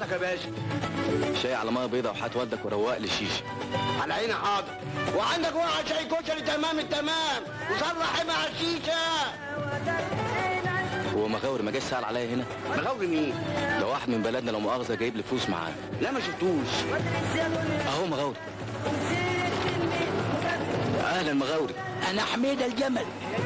امرك يا باشا شاي على ميه بيضه وحات ودك وروق لي شيشه على عيني حاضر وعندك واحد شاي كشري تمام التمام وصلح مع الشيشه هو مغاور ما جاش سال عليا هنا مغاور مين ده واحد من بلدنا لو مؤاخذه جايب لي فلوس معاه لا ما شفتوش اهو مغاوري اهلا مغاوري انا حميد الجمل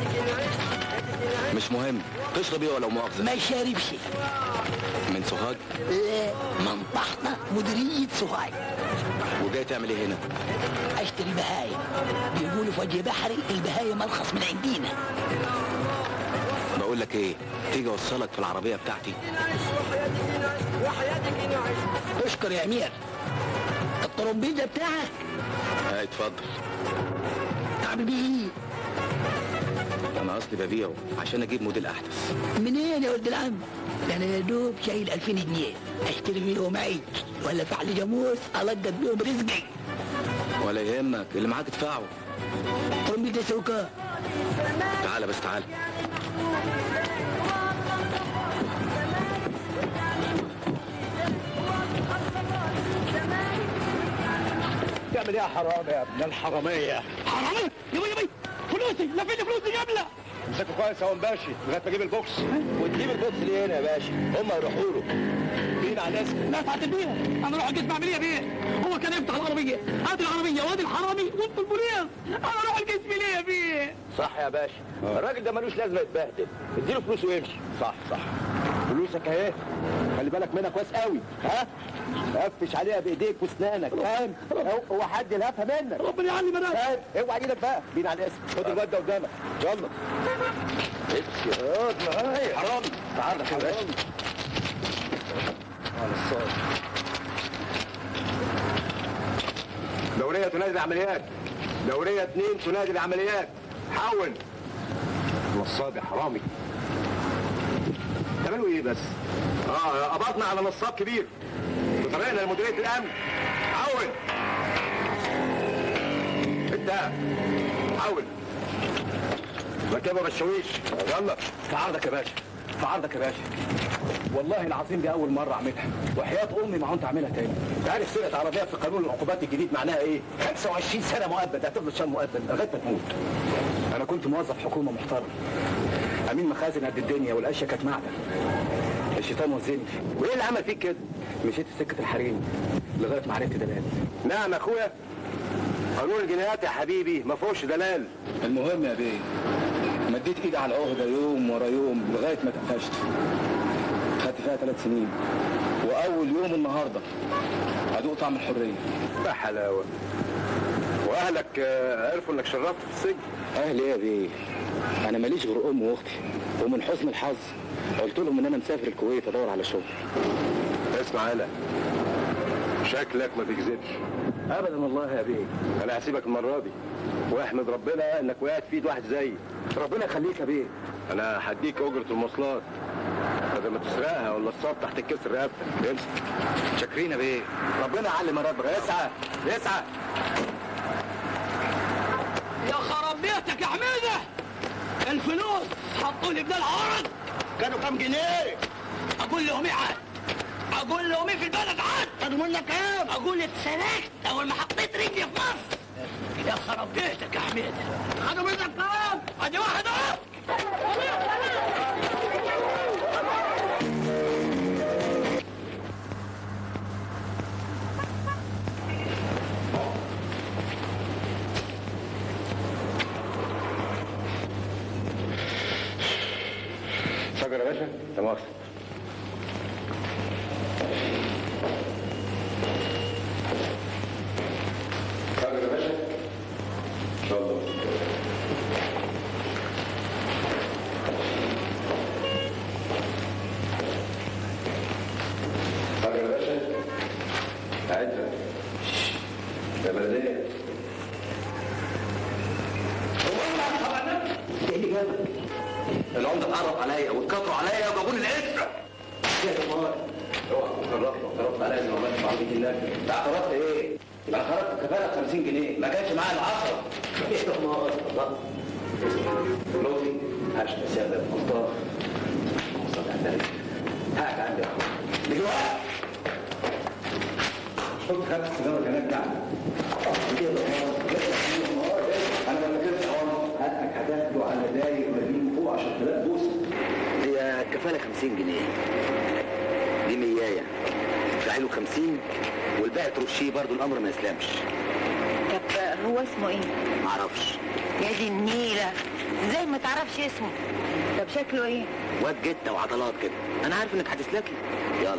مش مهم تشرب ايه ولا مؤاخذه ما شاربش من سوهاج لا من طحنا مديرية سوهاج وجاي تعمل ايه هنا اشتري بهايم بيقولوا في وجه بحري البهايم ارخص من عندنا بقول لك ايه تيجي اوصلك في العربيه بتاعتي اشكر يا امير الطرمبيزه بتاعك هاي اتفضل تعمل بيه ايه انا اصلي ببيعه عشان اجيب موديل احدث منين يا ولد العم ده انا يا دوب شايل 2000 جنيه اشتري بيهم عيش ولا فحل جاموس القط بيهم رزقي ولا يهمك اللي معاك ادفعه طرمبيزه سوكا تعالى بس تعالى تعمل ايه يا حرام يا ابن الحراميه حرامي يبا يبا فلوسي لا فين فلوسي قبله امسكوا كويس يا مباشي لغايه ما اجيب البوكس وتجيب البوكس ليه هنا يا باشا هم يروحوا له مين على الاسم ناس هتديها انا اروح القسم اعمل ايه بيه هو كان يفتح العربيه ادي العربيه وادي الحرامي وانتوا البوليس انا اروح القسم ليه يا بيه صح يا باشا الراجل ده ملوش لازمه يتبهدل اديله فلوسه ويمشي صح صح فلوسك اهي خلي بالك منها كويس قوي ها قفش عليها بايديك واسنانك فاهم هو حد يلهفها منك ربنا يعلي مناك فاهم اوعى ايدك بقى بين على الاسم خد الواد ده قدامك يلا اتش اقعد معايا حرام تعالى يا باشا على الصوت دورية تنادي العمليات دورية اتنين تنادي العمليات حاول نصاب يا حرامي تعملوا ايه بس؟ اه قبضنا على نصاب كبير وطريقنا لمديرية الامن حاول انت حاول ركبوا بالشويش يلا في عرضك يا باشا في عرضك يا باشا والله العظيم دي اول مره اعملها وحياه امي ما كنت اعملها تاني تعرف سرقه عربيه في قانون العقوبات الجديد معناها ايه 25 سنه مؤبد هتفضل شان مؤبد لغايه ما تموت انا كنت موظف حكومه محترم امين مخازن قد الدنيا والاشياء كانت معدن الشيطان وزني وايه اللي عمل فيك كده مشيت في سكه الحريم لغايه ما عرفت دلال نعم يا اخويا قانون الجنايات يا حبيبي ما فيهوش دلال المهم يا بيه مديت ايدي على العهده يوم ورا يوم لغايه ما اتقفشت خدت فيها ثلاث سنين واول يوم النهارده هدوق طعم الحريه يا حلاوه واهلك آه، عرفوا انك شرفت في السجن اهلي يا بيه انا ماليش غير ام واختي ومن حسن الحظ قلت لهم ان انا مسافر الكويت ادور على شغل اسمع انا شكلك ما تكذبش ابدا والله يا بيه انا هسيبك المره دي واحمد ربنا انك وقعت في ايد واحد زيي ربنا يخليك يا بيه انا هديك اجره المواصلات بدل ما تسرقها ولا الصاب تحت الكسر رقبتك امسك شاكرين يا بيه ربنا يعلم ربنا اسعى اسعى يا خراب بيتك يا حميده الفلوس حطوا لي بدل عرض كانوا كام جنيه اقول لهم ايه عاد اقول لهم ايه في البلد عاد خدوا منك كام اقول اتسرقت اول ما حطيت رجلي في مصر يا خراب بيتك يا حميده خدوا منك كام ادي واحد اهو شجر يا باشا لا مؤاخذة شجر يا باشا ان شاء الله شجر يا باشا عدة يا بلدية ايه اللي جابك العمده اتعرف عليا واتكتروا عليا وجابوني الاسره يا جماعة اوعى تخرفت اعترفت عليا اني ما عملتش معاك الله انت اعترفت ايه؟ يبقى خرجت كفاله 50 جنيه ما كانش معايا العشرة ايه يا جماعة الله لطفي هشت سيادة المختار صلى على النبي هات عندي يا اخويا دلوقتي خدت السيجاره كمان بتاعتي انا ما بكلمش حوار هاتك هتاخده على دايق ولازم فوق 10000 بوسه هي كفاله 50 جنيه دي ميايه له 50 والباقي ترشيه برضه الامر ما يسلمش طب هو اسمه ايه؟ معرفش يا دي النيلة ازاي ما تعرفش اسمه؟ طب شكله ايه؟ واد جته وعضلات كده انا عارف انك هتسلكي يلا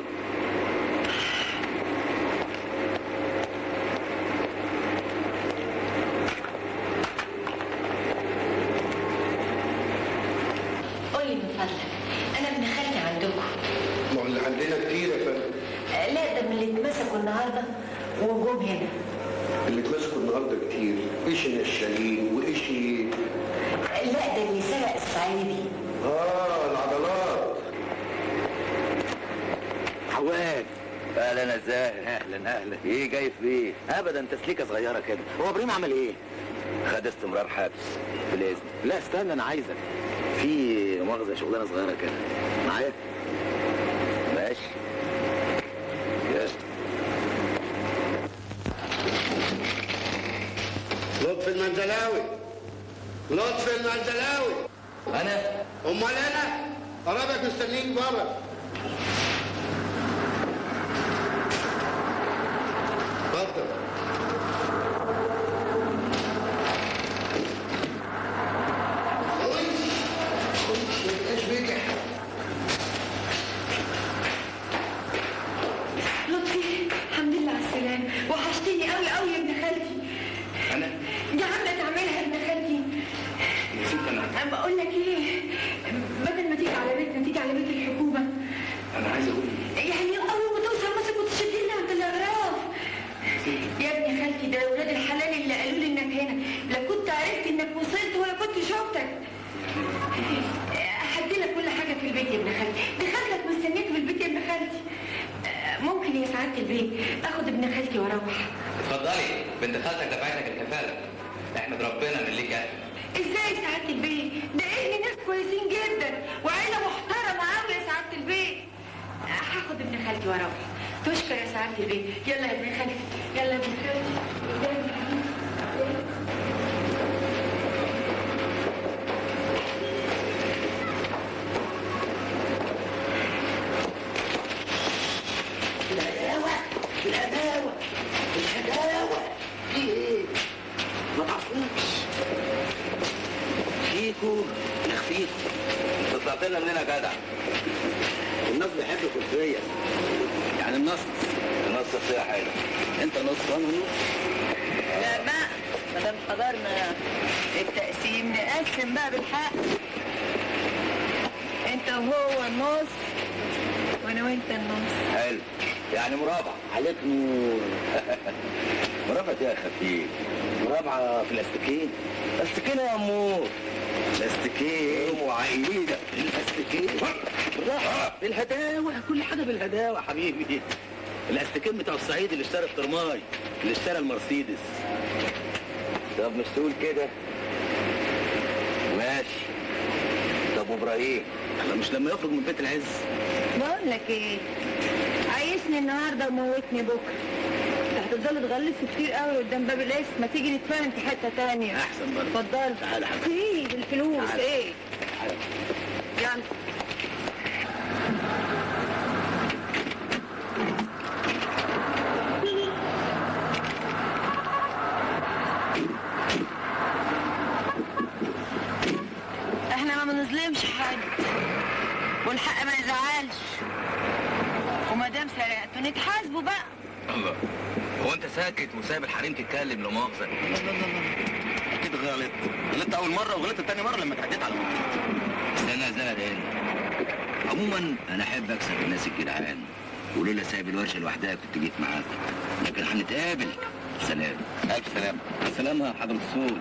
قولي من فضلك انا ابن خالتي عندكم ما هو اللي عندنا كتير يا فندم آه، لا ده من اللي اتمسكوا النهارده وجم هنا اللي اتمسكوا النهارده كتير ايش النشالين وايش آه، لا ده اللي سرق الصعيدي اه العضلات عواد اهلا يا زاهر اهلا اهلا ايه جاي في ايه ابدا تسليكه صغيره كده هو ابراهيم عمل ايه خد استمرار حبس في الاذن لا استنى انا عايزك في مؤاخذه شغلانه صغيره كده معايا ماشي يلا لطفي المنزلاوي لطفي المنزلاوي انا امال انا قرابك مستنيك بره اتفضل خش خش ما تبقاش بجح لطفي الحمد لله على السلامة وحشتني قوي قوي يا ابن خالتي انا دي عاملة تعملها يا ابن خالتي نسيت انا أنا بقول لك ايه بدل ما تيجي على بيتنا تيجي على بيت الحكومة انا عايز اقول يعني اول ما توصل مصر كنت شديد لي عند الاغراف يا ابن خالتي ده ولاد الحلال اللي قالوا لي انك هنا لا كنت عرفت انك وصلت ولا كنت شفتك هدي لك كل حاجه في البيت يا ابن خالتي دي خالتك مستنيك في البيت يا ابن خالتي ممكن يا سعاده البيت اخد ابن خالتي واروح اتفضلي بنت خالتك دفعت لك الكفاله احمد ربنا من ليك اهل ازاي يا سعاده البيت ده اهل ناس كويسين جدا وعيله محترمه قوي يا سعاده البيت هاخد ابن خالتي واروح تشكر يا سعاده البيت يلا يا ابن خالتي يلا يا ابن خالتي يلا يا ابن خالتي. الهداوة الهداوة الهداوة في ايه؟ ما تعرفوش فيكو يخفيكو انت طلعت لنا منين يا جدع؟ الناس بيحبوا الكلفية يعني النص النص فيها حلو انت نص وانا نص لا بقى ما دام حضرنا التقسيم نقسم بقى بالحق انت وهو النص وانا وانت النص حلو يعني مرابعة عليك نور مرابعة يا خفيف مرابعة في الاستكين الاستكين يا امور الاستكين وعيدة الاستكين بالراحة الهداوة كل حاجة بالهداوة حبيبي الاستكين بتاع الصعيد اللي اشترى الترماي اللي اشترى المرسيدس طب مش تقول كده ماشي طب وابراهيم انا مش لما يخرج من بيت العز بقول لك ايه عايشني النهارده وموتني بكره انت هتفضلوا تغلسوا كتير قوي قدام باب القسم ما تيجي نتفاهم في حته تانية احسن برضه اتفضل تعالى حبيبي. ايه الفلوس تعالى. ايه تعالى. يلا احنا ما بنظلمش حد والحق ما يزعلش وما دام سرقتوا نتحاسبوا بقى الله هو انت ساكت وسايب الحريم تتكلم لا مؤاخذه اكيد غلط غلطت اول مره وغلطت تاني مره لما اتعديت على مراتي استنى يا زلمه تاني عموما انا احب اكسب الناس الجدعان ولولا سايب الورشه لوحدها كنت جيت معاكم لكن هنتقابل سلام الف سلام سلامها حضره الصول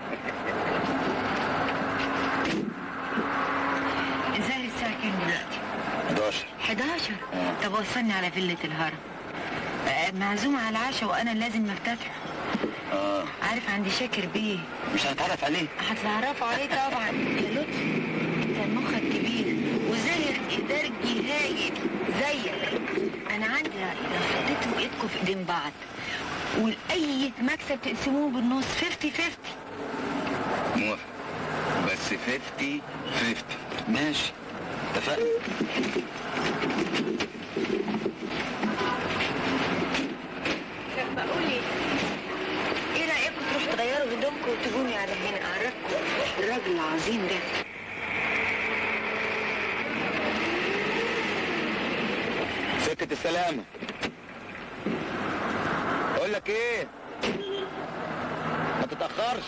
ازاي الساعة كام دلوقتي؟ 11 11 آه. طب وصلني على فيلة الهرم آه، معزومة على العشاء وانا لازم افتتح اه عارف عندي شاكر بيه مش هنتعرف عليه هتعرفوا عليه طبعا يا لطفي كان مخك كبير وزاهر إدارجي هايل زيك انا عندي رأي لو حطيتوا ايدكم في ايدين بعض ولأي مكسب تقسموه بالنص 50 50 موافق بس 50 50 ماشي اتفقنا طب بقول ايه ايه رايكم تروحوا تغيروا هدومكم وتجوني على هنا اعرفكم الراجل العظيم ده سكة السلامة اقول لك ايه ما تتأخرش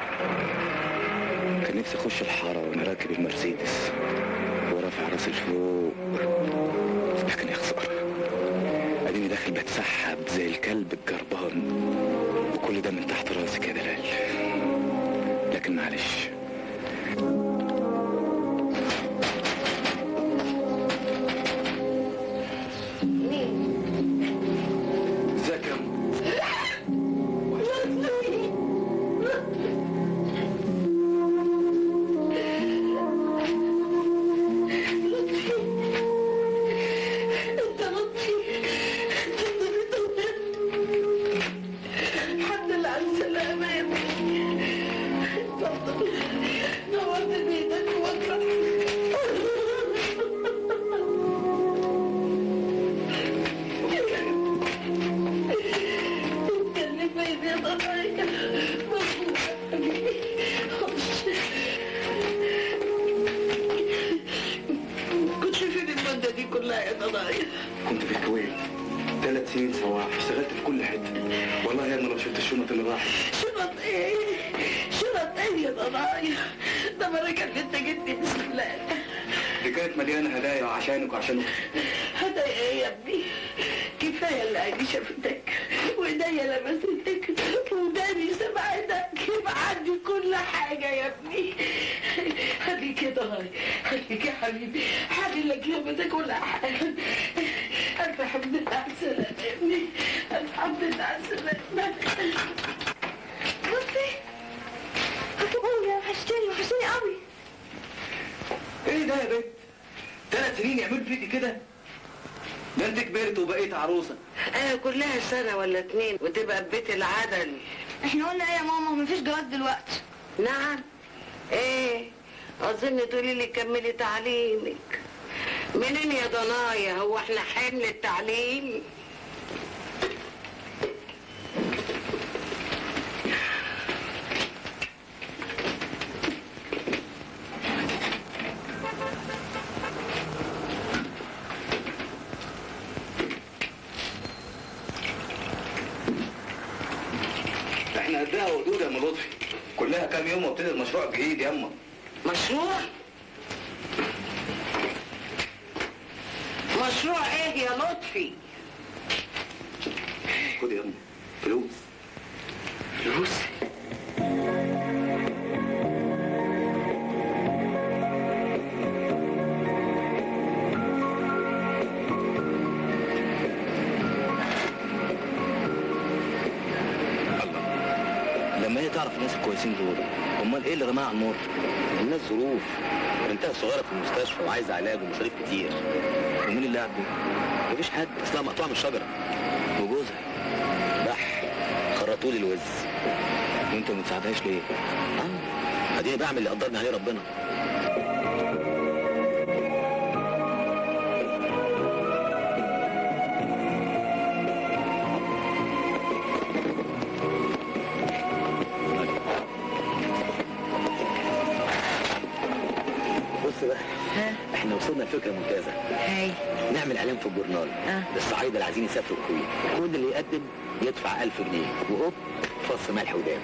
كان نفسي اخش الحارة وانا راكب المرسيدس ورافع راسي لفوق لكن يا خسارة اديني داخل بتسحب زي الكلب الجربان وكل ده من تحت راسي كده دلال لكن معلش ازيك يا أم؟ انت لطفي الحمد لله على السلامة يا ابني اتفضل نورت بيتك انت اللي فايز يا ضنايا مبروك يا حبيبي خش كنت فين المدة دي كلها يا ضنايا كنت في الكويت ثلاث سنين سواح اشتغلت في كل حته والله يا ابني لو شفت الشنط اللي راحت شرط ايه شرط ايه يا ضنايا ده بركة اللي انت جبتي بسم الله دي كانت مليانه هدايا عشانك وعشان أختك. هذا ايه يا ابني كفايه اللي عيني شافتك وايديا لمستك وداني سمعتك يبقى عندي كل حاجه يا ابني خليك يا ضنايا خليك يا حبيبي حامل لك لمتك كل حاجه الف حمد لله على السلامه يا ابني الحمد لله على السلامه بصي ابويا وحشتني وحشتني قوي ايه ده يا بنت ثلاث سنين يعملوا فيكي كده ده انت كبرت وبقيت عروسه انا كلها سنه ولا اتنين وتبقى في بيت العدل احنا قلنا ايه يا ماما مفيش جواز دلوقتي نعم ايه اظن تقولي لي كملي تعليمك منين يا ضنايا هو احنا حمل التعليم احنا قدها ودود يا ام لطفي كلها كام يوم وابتدي المشروع الجديد ياما مشروع مشروع ايه يا لطفي خد يا ام فلوس فلوس لما هي تعرف الناس الكويسين دول امال ايه اللي رماها على المر الناس ظروف بنتها صغيره في المستشفى وعايزه علاج ومصاريف كتير ومين اللي قاعد دول مفيش حد اصلها مقطوعه من الشجره وجوزها بح خرطوا لي الوز وانت ما بتساعدهاش ليه اه اديني بعمل اللي قدرني عليه ربنا بص بقى احنا وصلنا لفكره ممتازه هاي نعمل اعلان في الجورنال آه. للصعايده اللي عايزين يسافروا الكويت كل اللي يقدم يدفع 1000 جنيه وهوب فص ملح وداب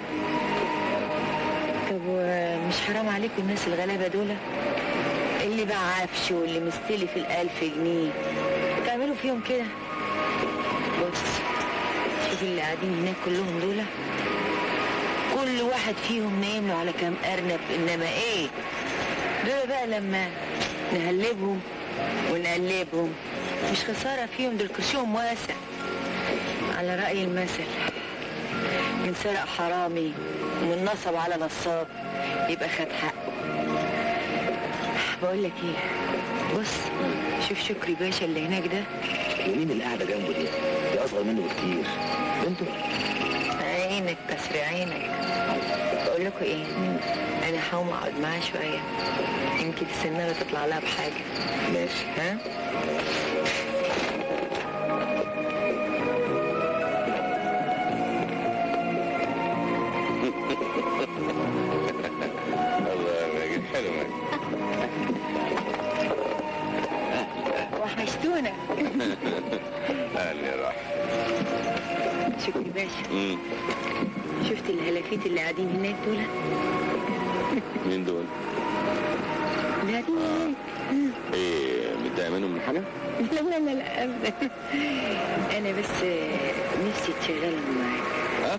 طب ومش حرام عليكم الناس الغلابه دول اللي باع عفش واللي مستلف الألف جنيه تعملوا فيهم كده بص شوف اللي قاعدين هناك كلهم دول كل واحد فيهم نايم له على كام أرنب إنما إيه دول بقى لما نهلبهم ونقلبهم مش خسارة فيهم دول كرشهم واسع على رأي المثل من سرق حرامي ومن نصب على نصاب يبقى خد حقه بقول لك ايه بص شوف شكري باشا اللي هناك ده ومين اللي قاعده جنبه دي؟ دي اصغر منه بكتير انتوا عينك كسر عينك بقول لكم ايه انا هقوم اقعد معاها شويه يمكن السناره تطلع لها بحاجه ماشي ها الله يا حلو وحشتونا اهلا يا راح شكري باشا شفت الهلافيت اللي قاعدين هناك دول مين دول؟ اللي قاعدين هناك ايه متضايق منهم من حاجه؟ لا لا لا لا ابدا انا بس نفسي تشغلهم معاك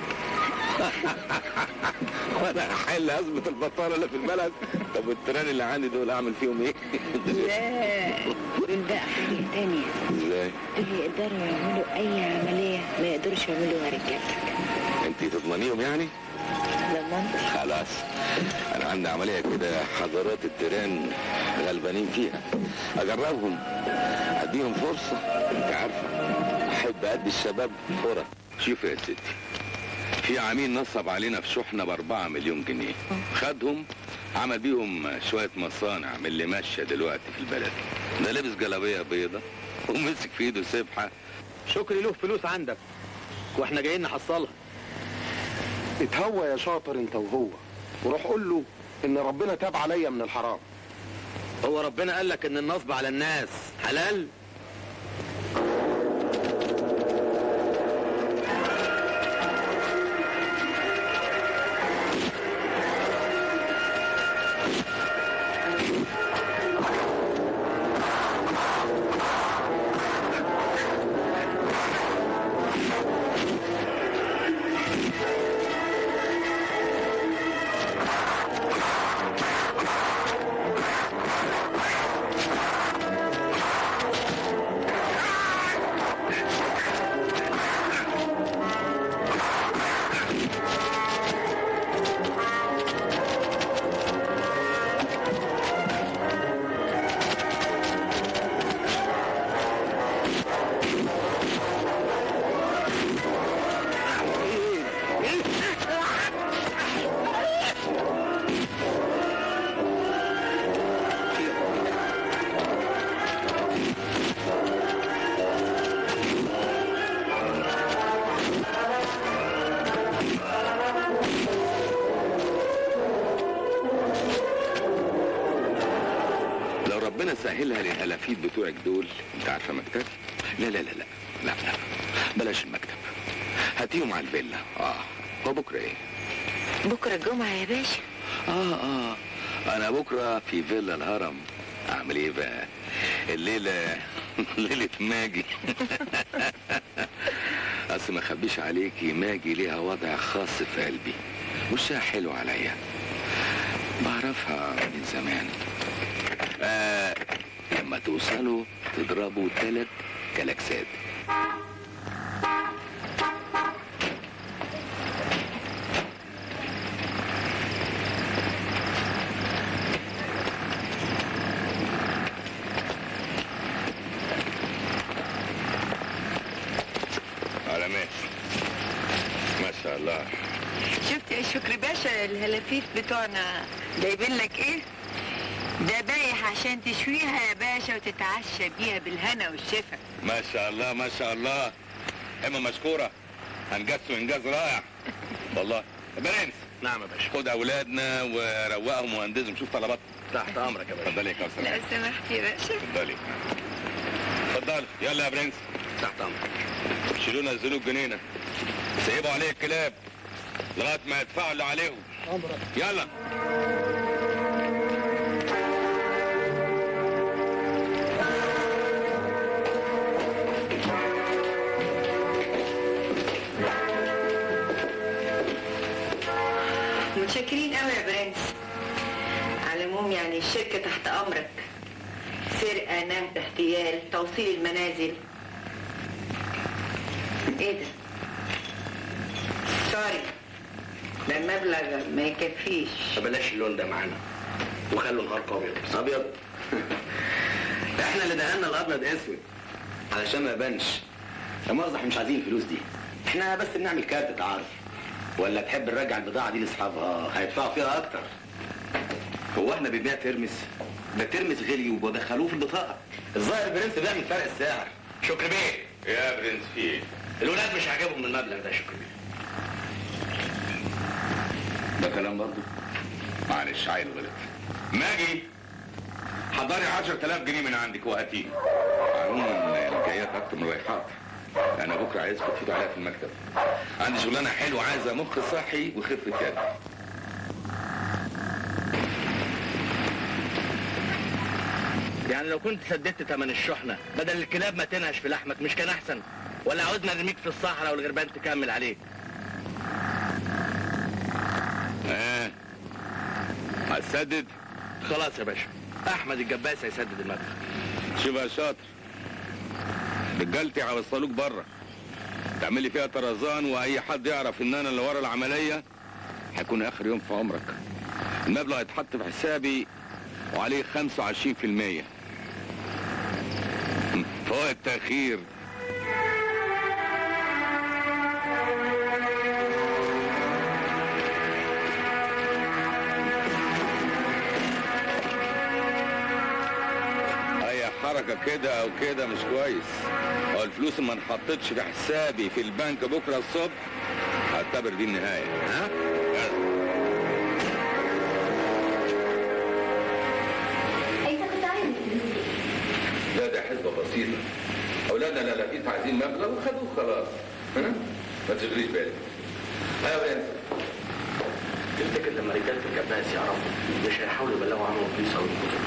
وانا احل ازمه البطاله اللي في البلد طب والتيران اللي عندي دول اعمل فيهم ايه؟ لا دول بقى حاجه تانية ازاي؟ دول يقدروا يعملوا اي عمليه ما يقدروش يعملوها رجالتك انت تضمنيهم يعني؟ ضمنت خلاص انا عندي عمليه كده حضارات التيران غلبانين فيها اجربهم اديهم فرصه انت عارفه احب ادي الشباب فرص شوف يا ستي في عميل نصب علينا في شحنه باربعة مليون جنيه خدهم عمل بيهم شويه مصانع من اللي ماشيه دلوقتي في البلد ده لابس جلابيه بيضه ومسك في ايده سبحه شكري له فلوس عندك واحنا جايين نحصلها اتهوى يا شاطر انت وهو وروح قول له ان ربنا تاب عليا من الحرام هو ربنا قال لك ان النصب على الناس حلال لو ربنا سهلها للهلافيت بتوعك دول انت عارفه مكتب لا لا لا لا لا لا بلاش المكتب هاتيهم على الفيلا اه هو بكره ايه بكره الجمعه يا باشا اه اه انا بكره في فيلا الهرم اعمل ايه بقى الليله ليله ماجي اصل ما اخبيش عليكي ماجي ليها وضع خاص في قلبي وشها حلو عليا بعرفها من زمان آه لما توصلوا تضربوا ثلاث كلاكسات على ماشي ما شاء الله شفت يا شكري باشا الهلافيت بتوعنا جايبين لك ايه ده بايح عشان تشويها يا باشا وتتعشى بيها بالهنا والشفا ما شاء الله ما شاء الله اما مشكورة انجزتوا انجاز رائع والله برنس نعم يا باشا خد اولادنا وروقهم وهندزهم شوف طلبات تحت امرك يا باشا اتفضلي يا كوثر لو سمحت يا باشا اتفضلي اتفضلي يلا يا برنس تحت امرك شيلوا نزلوا الجنينة سيبوا عليه الكلاب لغاية ما يدفعوا اللي عليهم يلا متشكرين قوي يا برنس على العموم يعني الشركة تحت أمرك سرقة نهب احتيال توصيل المنازل ايه ده؟ سوري ده المبلغ ما يكفيش فبلاش اللون ده معانا وخلوا نهار ابيض ابيض احنا اللي دهنا الابيض اسود علشان ما يبانش يا مؤاخذة احنا مش عايزين الفلوس دي احنا بس بنعمل كارت تعارف ولا تحب نرجع البضاعة دي لاصحابها هيدفعوا فيها اكتر هو احنا بنبيع ترمس ده ترمس غلي ودخلوه في البطاقة الظاهر برنس بيعمل فرق السعر شكري بيه يا برنس في ايه؟ الولاد مش عاجبهم المبلغ ده شكري بيه ده كلام برضه معلش عيل غلط ماجي حضري 10000 جنيه من عندك وهاتيه عموما الجايات اكتر من الرايحات انا بكره عايزكم تفوتوا عليها في المكتب عندي شغلانه حلوه عايزه مخ صحي وخفه يد يعني لو كنت سددت تمن الشحنة بدل الكلاب ما تنهش في لحمك مش كان أحسن ولا عاوزنا نرميك في الصحراء والغربان تكمل عليك اه هتسدد خلاص يا باشا أحمد الجباس هيسدد المبلغ شوف يا شاطر رجالتي هيوصلوك بره تعملي فيها طرزان واي حد يعرف ان انا اللي ورا العمليه هيكون اخر يوم في عمرك المبلغ هيتحط في حسابي وعليه 25% فوق التاخير اي حركه كده او كده مش كويس هو الفلوس ما انحطتش في حسابي في البنك بكره الصبح هعتبر دي النهايه ها انت كنت عايز الفلوس دي لا ده حسبه بسيطه اولادنا لا لقيت عايزين مبلغ وخدوه خلاص ها ما تشغليش بالك ايوه يا تفتكر لما رجالة الجباس يعرفوا مش هيحاولوا يبلغوا عنه البوليس أو الكتب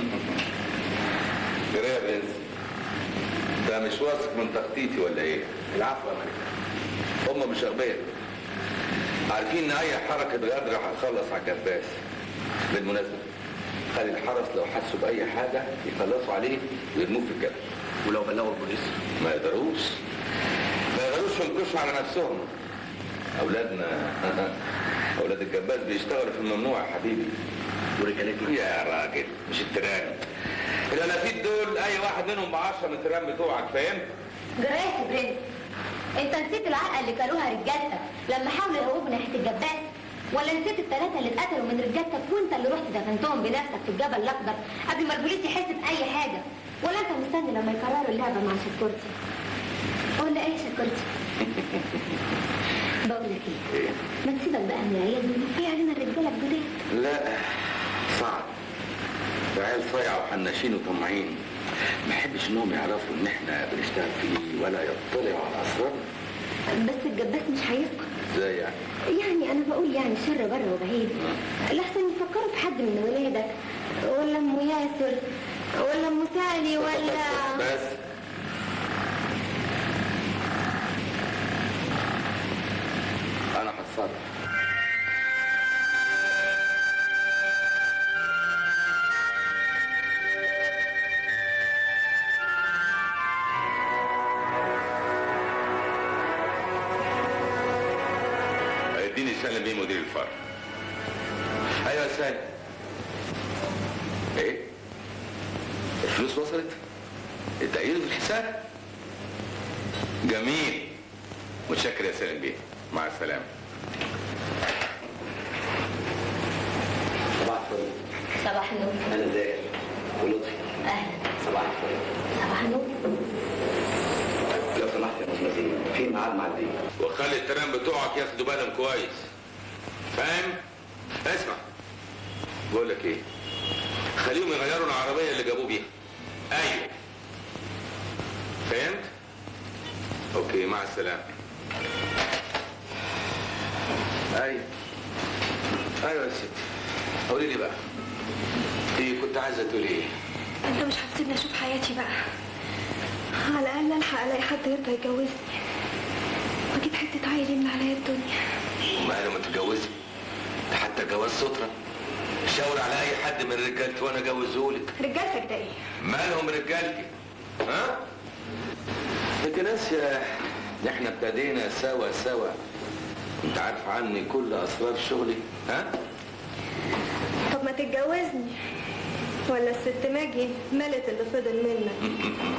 جرى يا برنس ده مش واثق من تخطيطي ولا ايه؟ العفو يا ملك هم مش اغبياء عارفين ان اي حركه غدر هتخلص على الجباس بالمناسبه خلي الحرس لو حسوا باي حاجه يخلصوا عليه ويرموه في الجبل ولو بلغوا البوليس ما يقدروش ما يقدروش ينكشوا على نفسهم اولادنا اولاد الجباس بيشتغلوا في الممنوع يا حبيبي ورجالتنا يا راجل مش التيران الالافيت دول اي واحد منهم بعشرة من التيران بتوعك فهمت؟ جراس يا برنس انت نسيت العلقه اللي كلوها رجالتك لما حاولوا يهوبوا ناحيه الجباس ولا نسيت الثلاثه اللي اتقتلوا من رجالتك وانت اللي رحت دفنتهم بنفسك في الجبل الاخضر قبل ما البوليس يحس باي حاجه ولا انت مستني لما يكرروا اللعبه مع شكورتي ولا ايه شكورتي بقول لك ايه ما تسيبك بقى من العيال دول في علينا الرجاله الجداد لا صعب ده عيال صايعة وحناشين وطماعين ما احبش انهم يعرفوا ان احنا بنشتغل فيه ولا يطلعوا على اسرارنا بس الجباس مش هيسكت ازاي يعني؟ يعني انا بقول يعني شر بره وبعيد لحسن يفكروا في حد من ولادك ولا ام ياسر ولا ام سالي ولا بس بس انا هتصرف اديني سالم بيه مدير الفرع ايوه يا سالم ايه الفلوس وصلت التأييد في الحساب جميل متشكر يا سالم بيه مع السلامة صباح الفل صباح النور انا زاهر ولطفي اهلا صباح الفل صباح النور لو سمحت يا استاذ نسيم في ميعاد مع البيت وخلي الترام بتوعك ياخدوا بالهم كويس فاهم اسمع بقول لك ايه خليهم يغيروا العربيه اللي جابوه بيها ايوه فهمت اوكي مع السلامه ايوه ايوه يا ستي قولي لي بقى ايه كنت عايزه تقولي ايه انت مش هتسيبني اشوف حياتي بقى على الاقل الحق الاقي حد يرضى يتجوزني واجيب حته عيل يملى عليا الدنيا وماله ما تتجوزي ده حتى جواز سترة شاور على اي حد من رجالتي وانا اجوزهولك رجالتك ده ايه مالهم رجالتي ها انت ناسيه ان احنا ابتدينا سوا سوا انت عارف عني كل اسرار شغلي ها طب ما تتجوزني ولا الست ماجي ملت اللي فضل منك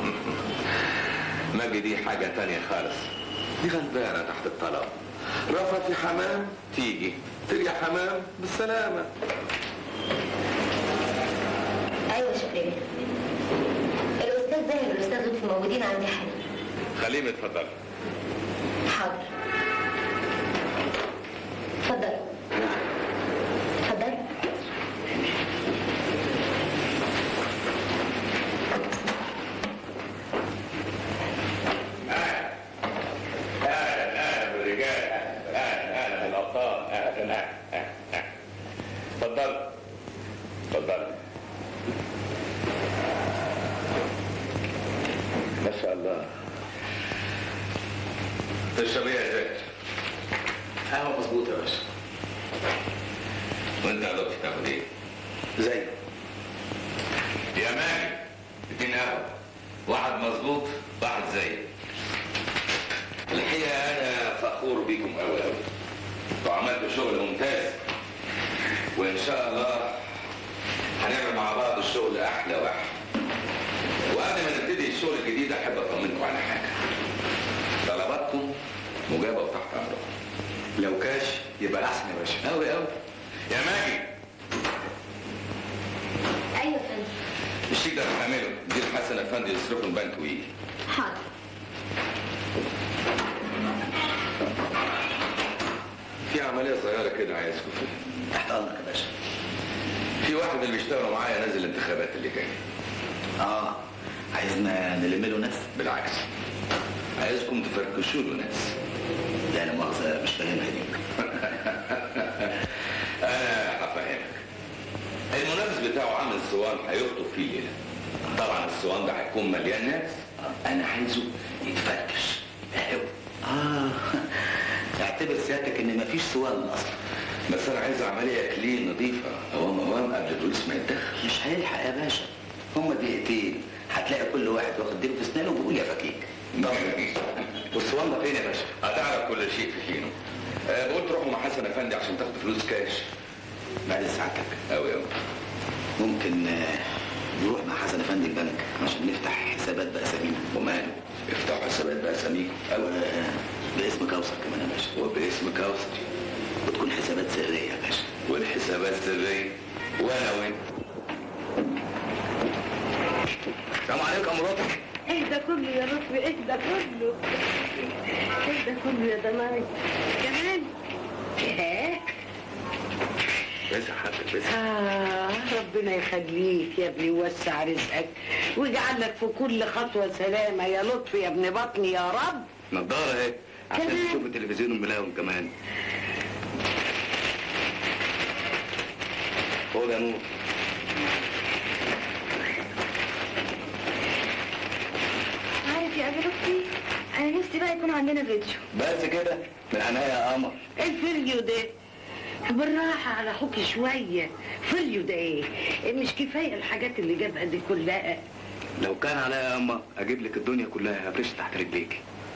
ماجي دي حاجة تانية خالص دي غلبانة تحت الطلب رفعت في حمام تيجي تيجي يا حمام بالسلامة ايوه شكرا الاستاذ زاهر والاستاذ لطفي موجودين عندي حالا خليهم يتفضلوا حاضر اتفضل اتفضل اهلا اهلا بالرجال اهلا اهلا بالابطال اهلا اهلا أهلا. اتفضل اتفضل ما شاء الله تشرب ايه يا زيد؟ قهوة مظبوطة يا باشا وانت يا لطفي تاخد ايه؟ زي يا ماجد اتنين قهوة واحد مظبوط واحد زي الحقيقة أنا فخور بيكم أوي أوي وعملتوا شغل ممتاز وإن شاء الله هنعمل مع بعض الشغل أحلى وأحلى وقبل ما نبتدي الشغل الجديد أحب أطمنكم على حاجة طلباتكم مجابة وتحت أمركم لو كاش يبقى أحسن يا باشا أوي أوي يا ماجد ايوه يا فندم الشيك ده هعمله دي الحسن أفندي يصرفه البنك ويجي حاضر في عملية صغيرة كده عايزكم فيها تحت أمرك يا باشا في واحد من اللي بيشتغلوا معايا نازل الانتخابات اللي جاية اه عايزنا نلم له ناس بالعكس عايزكم تفركشوا له ناس لا لا مؤاخذة مش فاهمها دي أنا هفهمك المنافس بتاعه عامل صوان هيخطب فيه ليلة طبعا الصوان ده هيكون مليان ناس أنا عايزه يتفركش أهو اه اعتبر سيادتك ان مفيش سؤال اصلا بس انا عايز عمليه كلين نظيفه اوام اوام قبل البوليس ما يتدخل مش هيلحق يا باشا هما دقيقتين هتلاقي كل واحد واخد ديله في اسنانه وبيقول يا فكيك والصوان ده فين يا باشا؟ هتعرف كل شيء في حينه أه بقول تروحوا مع حسن افندي عشان تاخد فلوس كاش بعد ساعتك اوي اوي ممكن نروح مع حسن افندي البنك عشان نفتح حسابات باسامينا وماله افتحوا حسابات باساميكم او باسم كوثر كمان يا باشا وباسم كوثر وتكون حسابات سريه يا باشا والحسابات سريه وانا وين السلام عليكم يا مراتك ايه ده كله يا لطفي ايه ده كله ايه ده كله يا ضناي كمان ايه بس يا حضرتك بس آه ربنا يخليك يا ابني ويوسع رزقك ويجعل لك في كل خطوة سلامة يا لطفي يا ابن بطني يا رب نضاره اهي عشان كمان؟ تشوف التلفزيون الملاون كمان خد يا نور عارف يا ابي لطفي انا نفسي بقى يكون عندنا فيديو بس كده من عينيا يا قمر ايه الفيديو ده بالراحة على حكي شوية فيديو ده ايه مش كفاية الحاجات اللي جابها دي كلها لو كان عليا يا قمر اجيب لك الدنيا كلها هفرش تحت رجليك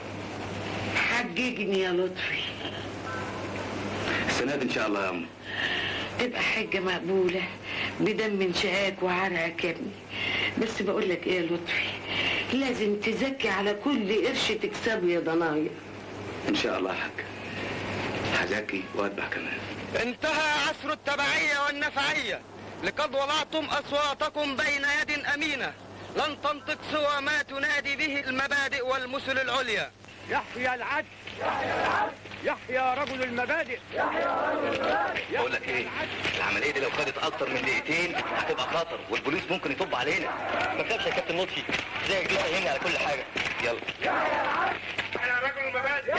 حججني يا لطفي السنه دي ان شاء الله يا قمر تبقى حجة مقبولة بدم من شقاك وعرقك يا ابني بس بقول لك ايه يا لطفي لازم تزكي على كل قرش تكسبه يا ضنايا ان شاء الله يا حاج هذاكي واتبع كمان انتهى عصر التبعية والنفعية لقد وضعتم أصواتكم بين يد أمينة لن تنطق سوى ما تنادي به المبادئ والمثل العليا يحيى العدل يحيى رجل المبادئ بقول لك ايه العمليه دي لو خدت اكتر من دقيقتين هتبقى خطر والبوليس ممكن يطب علينا ما تخافش يا كابتن لطفي زيك دي فهمني على كل حاجه يلا انا رجل المبادئ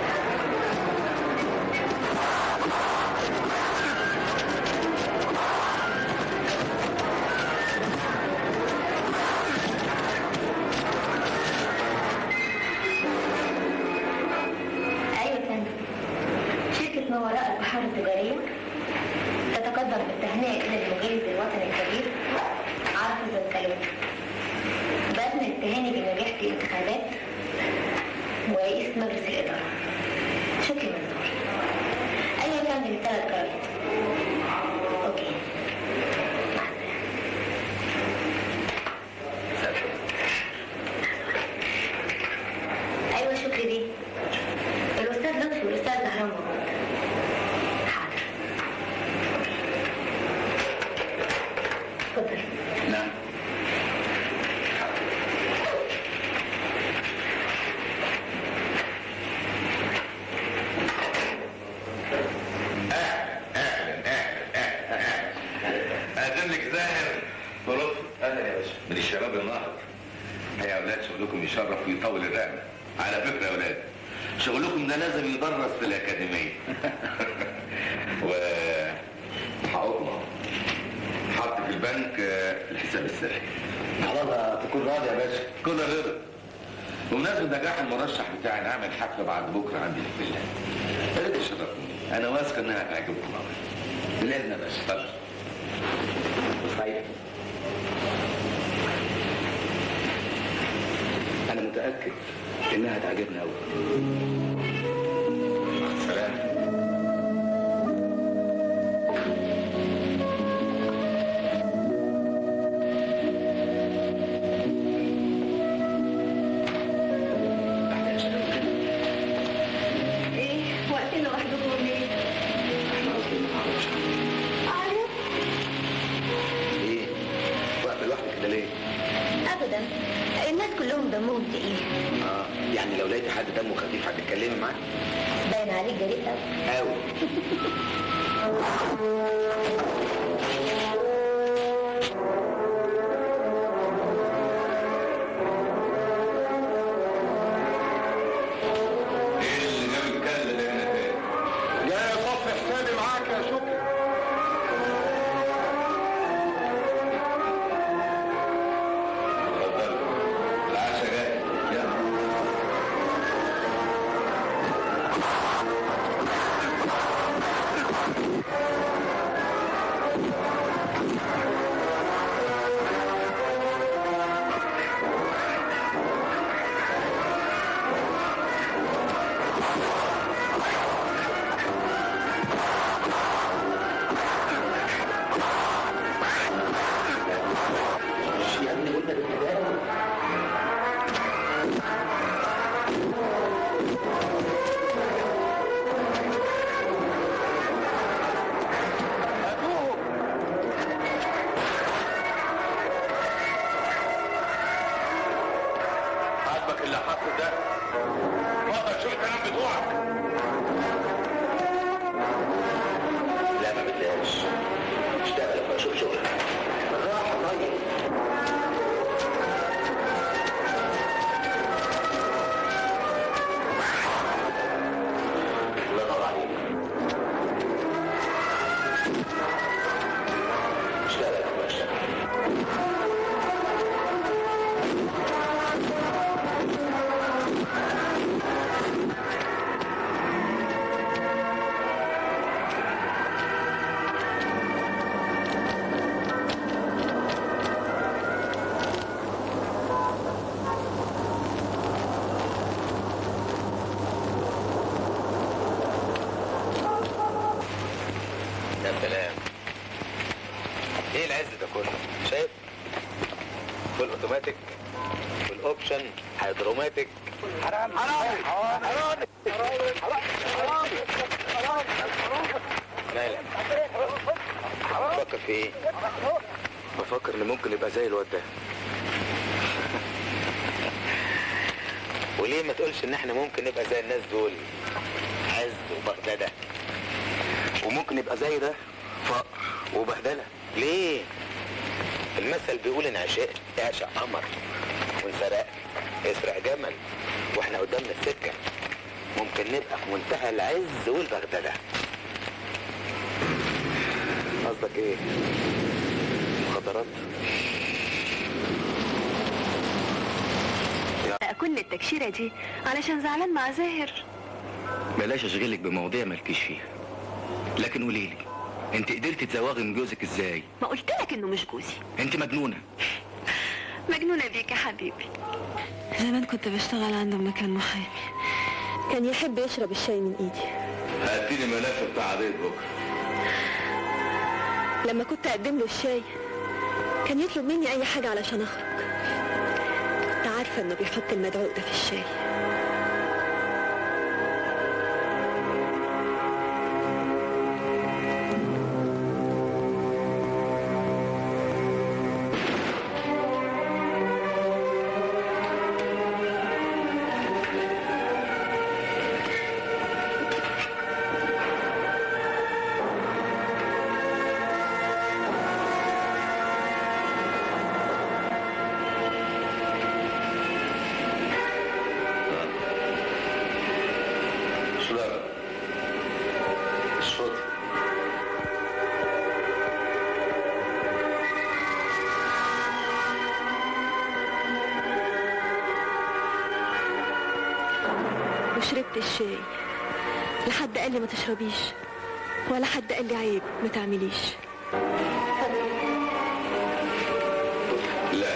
يا بالنهر يا اولاد شغلكم يشرف ويطول الرقبه على فكره يا اولاد شغلكم ده لازم يدرس في الاكاديميه و حقكم اهو حط في البنك آه، الحساب السري خلاص تكون راضي يا باشا كل الرضا بمناسبة نجاح المرشح بتاعي نعمل حفلة بعد بكرة عندي في الفيلا يا ريت تشرفوني أنا واثق إنها هتعجبكم أوي بالإذن يا باشا اتفضل صحيح انا متاكد انها تعجبنا قوي سلام ايه وقتنا لوحدكم ليه؟ احنا اصلا ما نعرفش عارف ايه واقفه لوحدك كده ليه؟ ابدا الناس كلهم دمهم تقيل اه يعني لو لقيت حد دمه خفيف هتتكلمي معاه؟ باين عليك جريء قوي قوي إيه اللي جاب الكلب ده هنا تاني؟ جاي صف حسابي معاك يا شكري اتفضل العشاء جاي يلا يا ابني قلنا بالكلام عاجبك اللي حصل ده؟ اتفضل شوف الكلام بتوعك لا ما بدهاش اشتغل بقى شوف شغلك بالراحه طيب الله ينور عليك اشتغل يا باشا اشتغل يا سلام ايه العز ده كله شايف فول اوتوماتيك فول اوبشن هيدروماتيك حرام حرام حرام مالك بفكر في ايه بفكر ان ممكن يبقى زي الواد ده وليه ما تقولش ان احنا ممكن نبقى زي الناس دول عز وبغداده وممكن يبقى زي ده فقر وبهدله ليه المثل بيقول ان عشقت اعشق قمر وان سرقت اسرق جمل واحنا قدامنا السكه ممكن نبقى في منتهى العز والبغدله قصدك ايه مخدرات كل التكشيرة دي علشان زعلان مع زاهر بلاش اشغلك بمواضيع مالكيش فيها لكن قولي لي انت قدرتي تزوغي من جوزك ازاي ما قلت لك انه مش جوزي انت مجنونه مجنونة بيك يا حبيبي زمان كنت بشتغل عنده مكان محامي كان يحب يشرب الشاي من ايدي هاتيلي ملف بتاع قضية بكرة لما كنت اقدم له الشاي كان يطلب مني اي حاجة علشان اخرج كنت عارفة انه بيحط المدعوق ده في الشاي شربت الشاي لا حد قال لي ما تشربيش ولا حد قال لي عيب ما تعمليش لا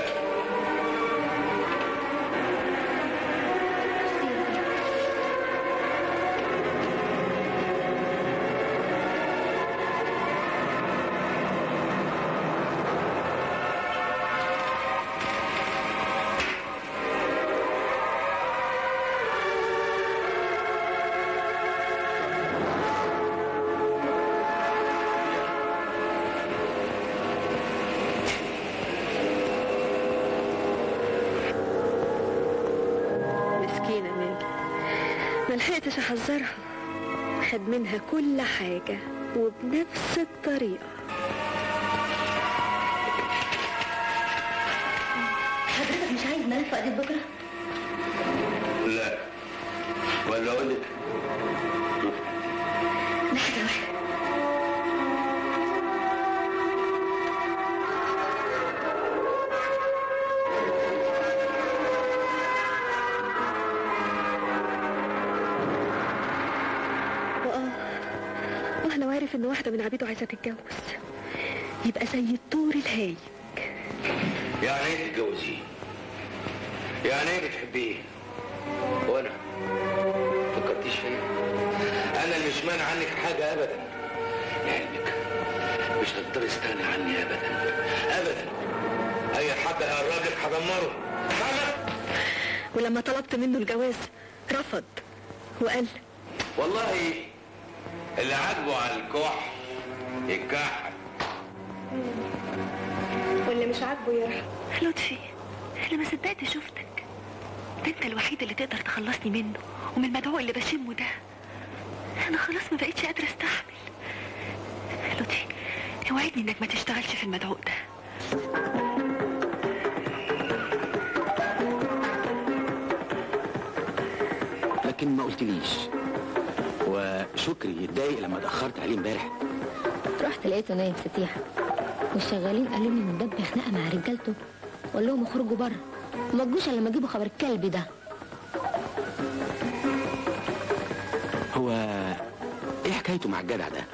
مسكينة نيلي ما لحقتش احذرها خد منها كل حاجة وبنفس الطريقة حضرتك مش عايز نلف قضية بكرة؟ لا ولا اقول لك لحظة واحدة واه واه لو عرف ان واحدة من عبيده عايزة تتجوز يبقى زي الطور الهاي يعني ايه تتجوزيه؟ يعني ايه بتحبيه؟ وانا فكرتيش فيا؟ انا اللي مش مانع عنك حاجه ابدا لعلمك مش هتقدر يستغني عني ابدا ابدا اي حد هيقرب لك هدمره فاهمه؟ ولما طلبت منه الجواز رفض وقال والله اللي عاجبه على الكح يتكحل واللي مش عاجبه يرحم لطفي انا ما صدقت شفتك ده انت الوحيد اللي تقدر تخلصني منه ومن المدعو اللي بشمه ده انا خلاص ما بقتش قادره استحمل لطفي اوعدني انك ما تشتغلش في المدعو ده لكن ما قلتليش وشكري يتضايق لما اتاخرت عليه امبارح رحت لقيته نايم ستيحة والشغالين قالوا لي ان دب خناقة مع رجالته وقال لهم اخرجوا بره وما تجوش الا لما اجيبوا خبر الكلب ده هو ايه حكايته مع الجدع ده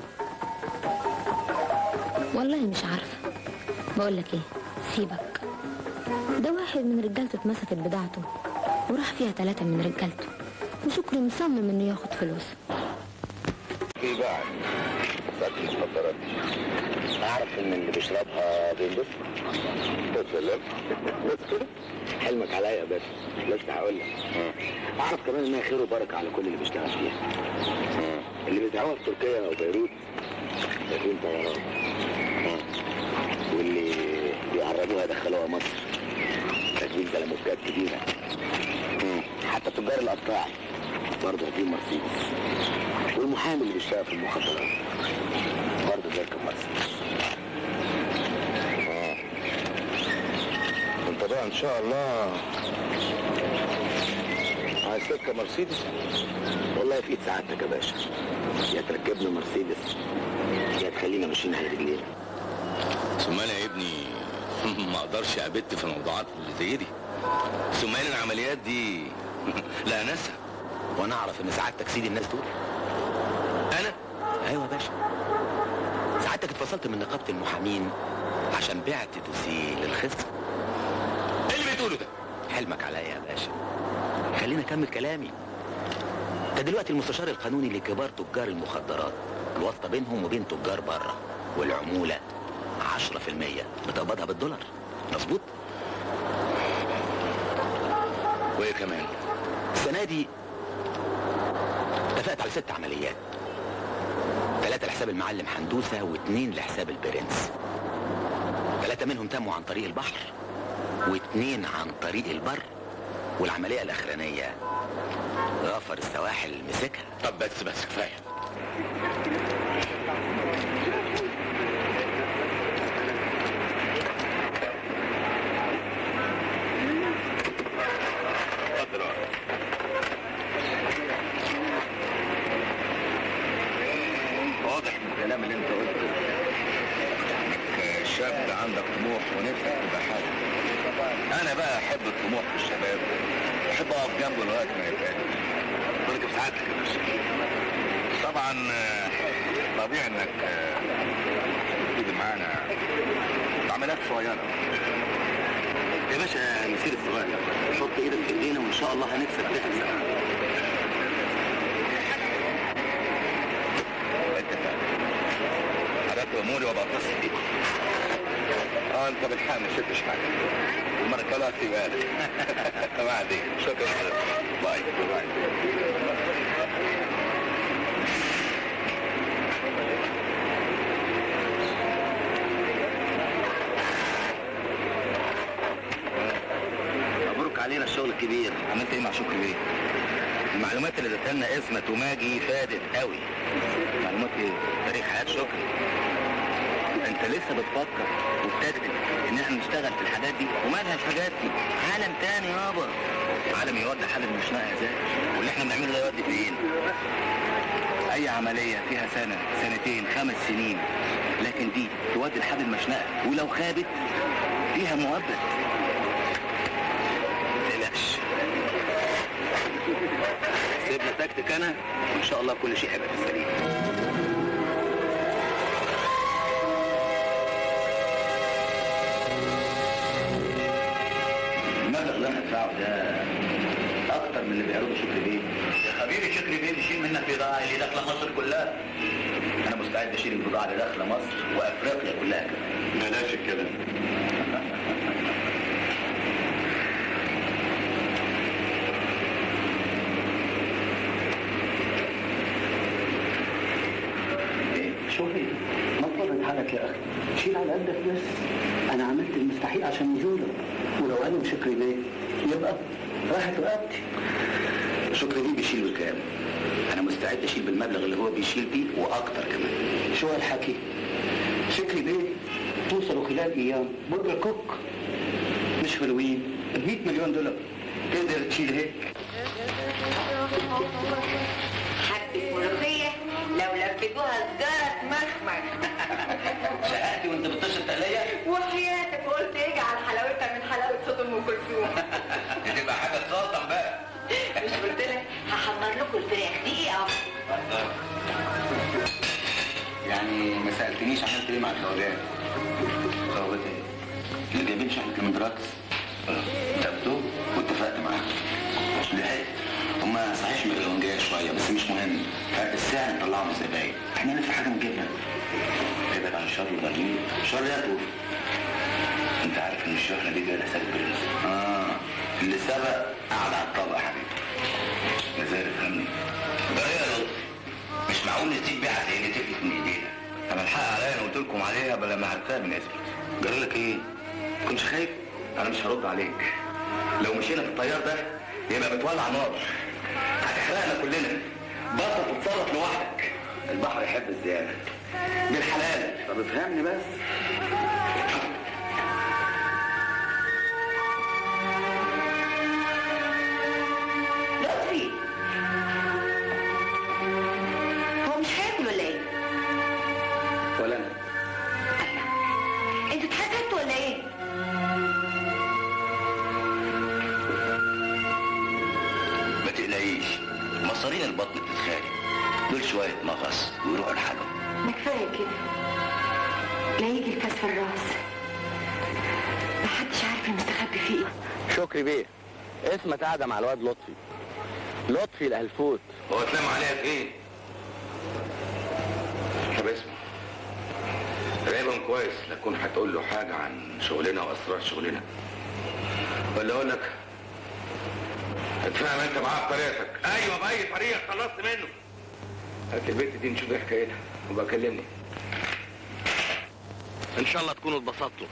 والله مش عارفة بقول لك ايه سيبك ده واحد من رجالته اتمسكت بضاعته وراح فيها ثلاثة من رجالته وشكري مصمم انه ياخد فلوس في بعد ساعة المخدرات اعرف ان اللي بيشربها بينبسط تسلم حلمك عليا يا باشا لسه هقول لك اعرف كمان انها خير وبركه على كل اللي بيشتغل فيها اللي بيزرعوها في تركيا او بيروت راكبين طيران واللي بيهربوها يدخلوها مصر راكبين زلموكات كبيره حتى تجار القطاع برضه راكبين مرسيدس والمحامي اللي بيشتغل في المخدرات برضه بيركب مرسيدس آه. انت بقى ان شاء الله عايز تركب مرسيدس والله في ايد سعادتك يا باشا يا تركبنا مرسيدس يا تخلينا ماشيين على رجلينا ثم انا يا ابني ما اقدرش ابت في الموضوعات اللي زي دي ثم ان العمليات دي لا ناسها وانا اعرف ان سعادتك سيد الناس دول انا ايوه يا باشا سعادتك اتفصلت من نقابه المحامين عشان بعت دوسيه للخصم ايه اللي بتقوله ده حلمك عليا يا باشا خليني اكمل كلامي ده دلوقتي المستشار القانوني لكبار تجار المخدرات الواسطه بينهم وبين تجار بره والعموله 10% بتقبضها بالدولار مظبوط وايه كمان السنه دي اتفقت على ست عمليات ثلاثة لحساب المعلم حندوسة واثنين لحساب البرنس ثلاثة منهم تموا عن طريق البحر واثنين عن طريق البر والعملية الأخرانية غفر السواحل مسكها طب بس بس كفايه اتفضل اقعد. واضح من الكلام اللي انت قلته انك شاب عندك طموح ونفسك تبقى حاجه انا بقى احب الطموح في الشباب احب اقف جنبه لغايه ما يبقى ولكن سعادتك يا باشا طبعا آه، طبيعي انك آه، تيجي معانا عمليات صغيره يا باشا نسير الصغير حط ايدك في ايدينا وان شاء الله هنكسب تكسب حضرت اموري وابقى اتصل بيك اه انت بالحق ما شفتش حاجه المره الجايه في بالك بعدين شكرا باي باي مبروك علينا الشغل الكبير عملت ايه مع شكري بيه المعلومات اللي ادتها لنا اسمت وماجي فادت قوي معلومات ايه تاريخ حياه شكري انت لسه بتفكر وابتدت ان احنا نشتغل في الحاجات دي ومالها الحاجات دي عالم تاني يابا عالم يودي حل المشنقه ازاي واللي احنا بنعمله ده يودي فين اي عمليه فيها سنه سنتين خمس سنين لكن دي تودي لحد المشنقه ولو خابت فيها مؤبد تقلقش سيبنا تكتك انا وان شاء الله كل شيء هيبقى في السليم المبلغ اللي انا هدفعه ده اكتر من اللي بيعرضه شكري بيه يا حبيبي شكري بيه بيشيل منك بضاعه اللي داخله مصر كلها انا مستعد اشيل البضاعه اللي داخله مصر وافريقيا كلها كمان بلاش الكلام شوفي ما تضرب حالك يا اخي شيل على قدك بس انا عملت المستحيل عشان نزولك ولو قالوا شكري بيه يبقى راحت رقبتي شكري بيه بيشيل بالكام انا مستعد اشيل بالمبلغ اللي هو بيشيل بيه واكتر كمان شو هالحكي شكري بيه توصلوا خلال ايام برجر كوك مش حلوين ب 100 مليون دولار تقدر تشيل هيك حبة ملوخية لو لفتوها سجارة مخمخ شهقتي وانت بتشرب تقليه وحياتك قلت اجعل حلاوتها من حلاوة صوت ام كلثوم دي تبقى حاجه تسلطن بقى مش قلت لك هحضر لكم الفراخ دقيقة يعني ما سالتنيش عملت ايه مع الزوجات زوجات ايه اللي جايبين شحنه المدراكس تبدو واتفقت معاهم لحقت هما صحيح مليونجيه شويه بس مش مهم فرق السعر نطلعهم الزباين احنا نلف حاجه نجيبها ابعد عن الشر الغريب شر يا توفي انت عارف ان الشهره دي جايه لحساب البرنس اه اللي سبق قعد على الطبق يا حبيبي يا زي فهمني ده ايه يا لطفي مش معقول نسيب بيها زي اللي تفلت من ايدينا انا الحق عليا انا قلت لكم عليها بلا ما عرفتها من اسمك جرى لك ايه كنتش خايف انا مش هرد عليك لو مشينا في الطيار ده يبقى بتولع نار هتحرقنا كلنا بطل تتصرف لوحدك البحر يحب الزيادة بالحلال طب افهمني بس لطفي هو مش هياكل ولا ايه؟ ولا انا انتوا اتحسدتوا ولا ايه؟ ما تقلقيش مصارين البطن بتتخانق دول شوية مغص ويروحوا لحالهم ما كفايه كده لا يجي الكاس في الراس محدش عارف المستخبي فيه ايه شكري بيه اسمك قاعدة مع الواد لطفي لطفي الهلفوت هو تلام عليها في ايه؟ طب اسمع راقبهم كويس لا تكون هتقول له حاجة عن شغلنا وأسرار شغلنا ولا أقول لك اتفهم أنت معاه بطريقتك أيوه بأي طريقة خلصت منه هات البنت دي نشوف ايه حكايتها وبقى كلمني ان شاء الله تكونوا اتبسطتوا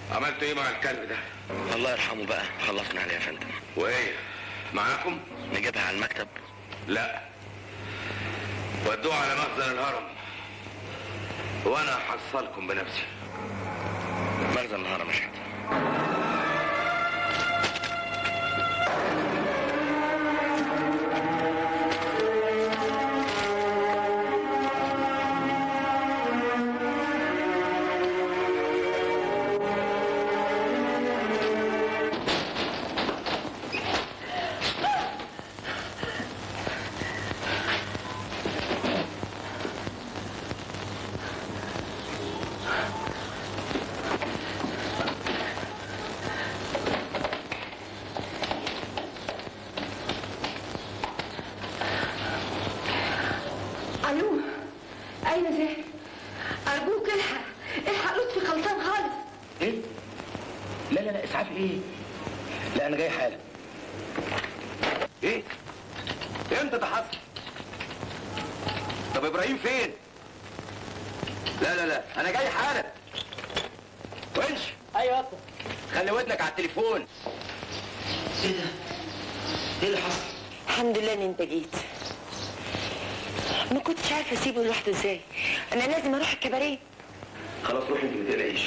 عملت ايه مع الكلب ده الله يرحمه بقى خلصنا عليه يا فندم وايه معاكم نجيبها على المكتب لا ودوه على مخزن الهرم وانا هحصلكم بنفسي مخزن الهرم يا شحات الو اين زاهر ارجوك الحق الحق لطفي خلصان خالص ايه لا لا لا اسعاف ايه لا انا جاي حالا ايه امتى ده حصل طب ابراهيم فين لا لا لا انا جاي حالا ونش ايوه يا اسطى خلي ودنك على التليفون ايه ده؟ ايه اللي حصل؟ الحمد لله ان انت جيت ما كنتش عارفه اسيبه لوحده ازاي انا لازم اروح الكباريه خلاص روح انت ما تقلقيش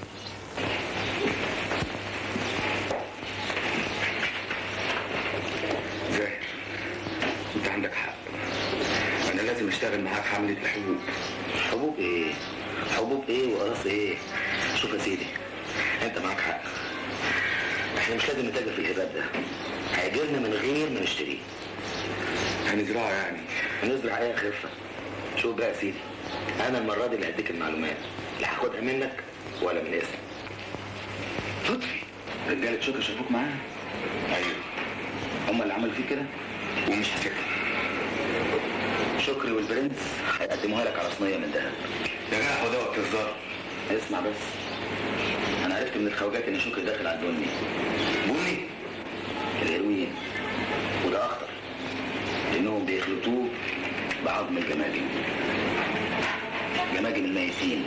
زاهر انت عندك حق انا لازم اشتغل معاك حملة حبوب حبوب ايه حبوب ايه وقراص ايه شوف يا سيدي انت معاك حق احنا مش لازم نتاجر في الهباب ده هيجيلنا من غير ما نشتريه هنزرعه يعني هنزرع ايه يا خفه شوف بقى يا سيدي انا المره دي اللي هديك المعلومات لا هاخدها منك ولا من اسمي لطفي رجاله شكر شافوك معاها ايوه هم اللي عملوا فيك كده ومش هسيبها شكري والبرنس هيقدموها لك على صينيه من ذهب يا جدع هو دوت الزار اسمع بس انا عرفت من الخواجات ان شكري داخل على البني بني الهيروين وده اخطر لانهم بيخلطوه بعظم الجماجم جماجم الميتين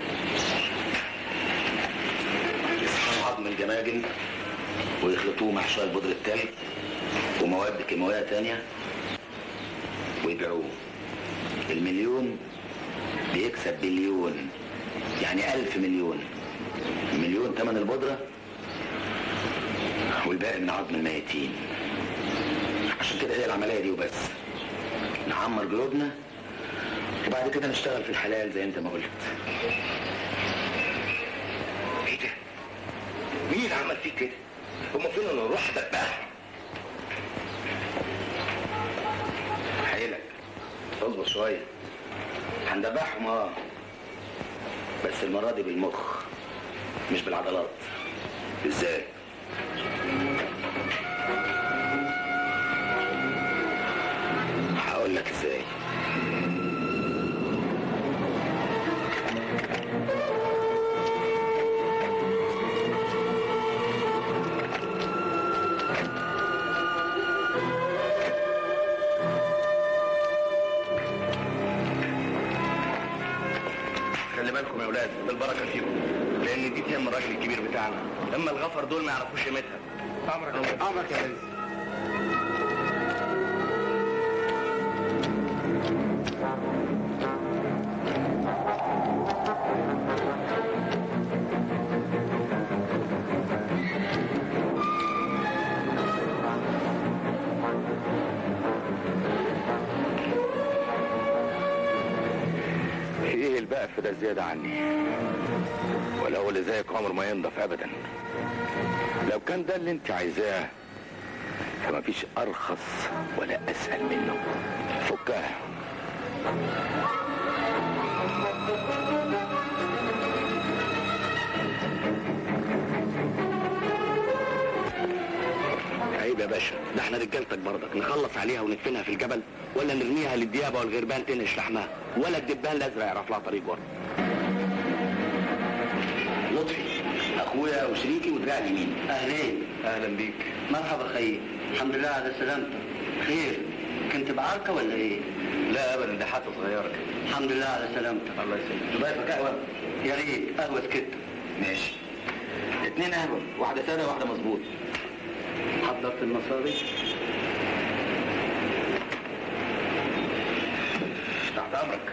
يسحبوا عظم الجماجم ويخلطوه مع شويه بودرة تلج ومواد كيماويه تانية ويبيعوه المليون بيكسب بليون يعني ألف مليون مليون تمن البودرة والباقي من عظم الميتين عشان كده هي العملية دي وبس نعمر جيوبنا وبعد كده نشتغل في الحلال زي انت ما قلت ايه ده مين اللي عمل فيك كده هم فين انا اروح ادبها حيلك اصبر شوية هندبحهم اه بس المرة دي بالمخ مش بالعضلات ازاي؟ هقول لك ازاي خلي بالكم يا اولاد بالبركه فيكم لان دي تهم الراجل الكبير بتاعنا اما الغفر دول ما يعرفوش قيمتها امرك امرك يا ريس ايه البقف ده زيادة عني ولو اللي زيك عمر ما ينضف ابدا لو كان ده اللي انت عايزاه فما فيش ارخص ولا اسهل منه فكها عيب يا باشا ده احنا رجالتك برضك نخلص عليها وندفنها في الجبل ولا نرميها للديابه والغربان تنش لحمها ولا الدبان الازرق يعرف لها طريق برضه لطفي اخويا وشريكي ودراع اليمين اهلين اهلا بيك مرحبا خير الحمد لله على سلامتك خير كنت بعركة ولا ايه؟ لا ابدا دي حادثه صغيره كده الحمد لله على سلامتك الله يسلمك تبقى قهوه يا ريت قهوة كده ماشي اتنين قهوة واحدة سادة وواحدة مظبوط حضرت المصاري تحت امرك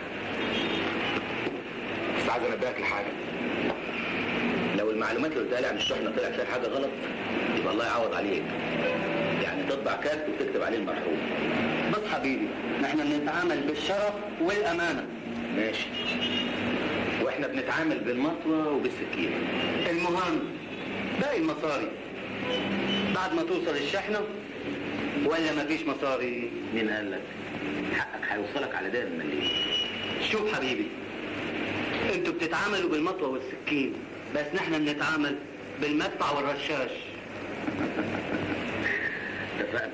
بس عايز انبهك لحاجه لو المعلومات اللي قلتها لي عن الشحنة طلعت فيها حاجة غلط يبقى الله يعوض عليك يعني تطبع كارت وتكتب عليه المرحوم بص حبيبي نحن بنتعامل بالشرف والامانه ماشي واحنا بنتعامل بالمطوة وبالسكينة المهم باقي المصاري بعد ما توصل الشحنه ولا مفيش مصاري مين قال لك حقك هيوصلك على داير المليون شوف حبيبي انتوا بتتعاملوا بالمطوه والسكين بس نحن بنتعامل بالمدفع والرشاش اتفقنا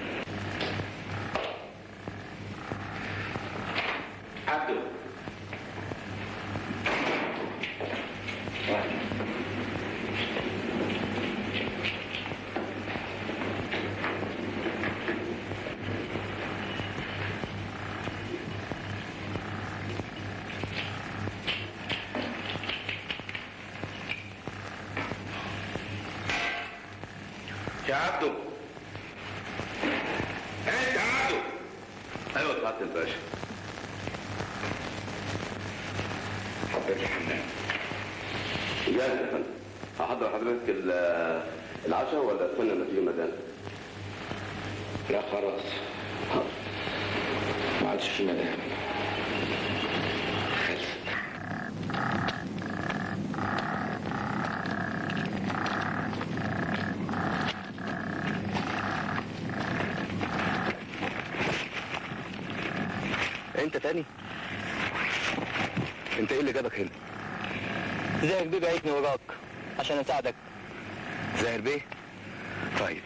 عبده يا عبده انت يا عبده ايوه سعادة الباشا حضرتك يا حمام جاهز يا فندم هحضر حضرتك ال- العشاء ولا استنى لما تيجي مدام لا خلاص ما عادش في مدام خلصت انت تاني انت ايه اللي جابك هنا زاهر بيه بعتني وراك عشان اساعدك زاهر بيه طيب